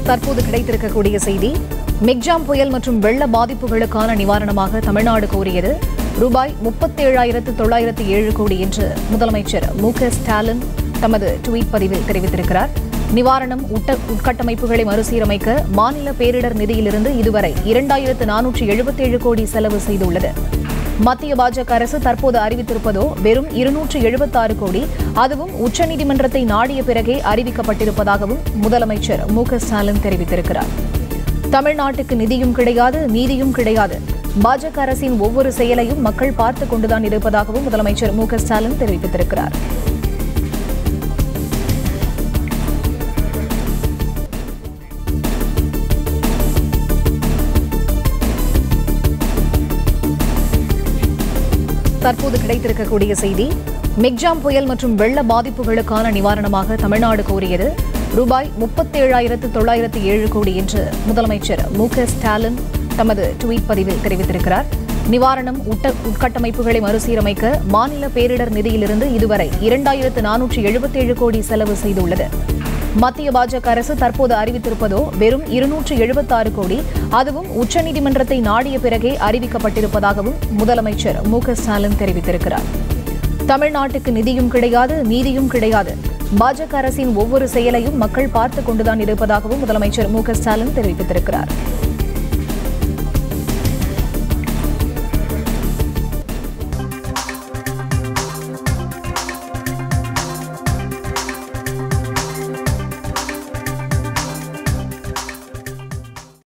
தற்போது கிடைத்திருக்கக்கூடிய செய்தி மிக்ஜாம் புயல் மற்றும் வெள்ள பாதிப்புகளுக்கான நிவாரணமாக தமிழ்நாடு கோரியது ரூபாய் முப்பத்தேழாயிரத்து தொள்ளாயிரத்து ஏழு கோடி என்று முதலமைச்சர் மு க ஸ்டாலின் தமது டுவீட் பதிவில் தெரிவித்திருக்கிறார் நிவாரணம் உட்ட உட்கட்டமைப்புகளை மறுசீரமைக்க மாநில பேரிடர் நிதியிலிருந்து இதுவரை இரண்டாயிரத்து நானூற்று எழுபத்தேழு கோடி செலவு செய்துள்ளது மத்திய பாஜக அரசு தற்போது அறிவித்திருப்பதோ வெறும் இருநூற்று எழுபத்தாறு கோடி அதுவும் உச்சநீதிமன்றத்தை நாடிய பிறகே அறிவிக்கப்பட்டிருப்பதாகவும் முதலமைச்சர் மு க ஸ்டாலின் தெரிவித்திருக்கிறார் தமிழ்நாட்டுக்கு நிதியும் கிடையாது நீதியும் கிடையாது பாஜக அரசின் ஒவ்வொரு செயலையும் மக்கள் பார்த்துக் கொண்டுதான் இருப்பதாகவும் முதலமைச்சர் மு க ஸ்டாலின் தெரிவித்திருக்கிறார் தற்போது கிடைத்திருக்கக்கூடிய செய்தி மிக்ஜாம் புயல் மற்றும் வெள்ள பாதிப்புகளுக்கான நிவாரணமாக தமிழ்நாடு கோரியது ரூபாய் முப்பத்தேழாயிரத்து தொள்ளாயிரத்து ஏழு கோடி என்று முதலமைச்சர் மு க ஸ்டாலின் தமது டுவீட் பதிவில் தெரிவித்திருக்கிறார் நிவாரணம் உட்ட உட்கட்டமைப்புகளை மறுசீரமைக்க மாநில பேரிடர் நிதியிலிருந்து இதுவரை இரண்டாயிரத்து நானூற்று எழுபத்தேழு கோடி செலவு செய்துள்ளது மத்திய பாஜக அரசு தற்போது அறிவித்திருப்பதோ வெறும் இருநூற்று எழுபத்தாறு கோடி அதுவும் உச்சநீதிமன்றத்தை நாடிய பிறகே அறிவிக்கப்பட்டிருப்பதாகவும் முதலமைச்சர் மு க ஸ்டாலின் தெரிவித்திருக்கிறார் தமிழ்நாட்டுக்கு நிதியும் கிடையாது நீதியும் கிடையாது பாஜக அரசின் ஒவ்வொரு செயலையும் மக்கள் பார்த்துக் கொண்டுதான் இருப்பதாகவும் முதலமைச்சர் மு க ஸ்டாலின் தெரிவித்திருக்கிறார்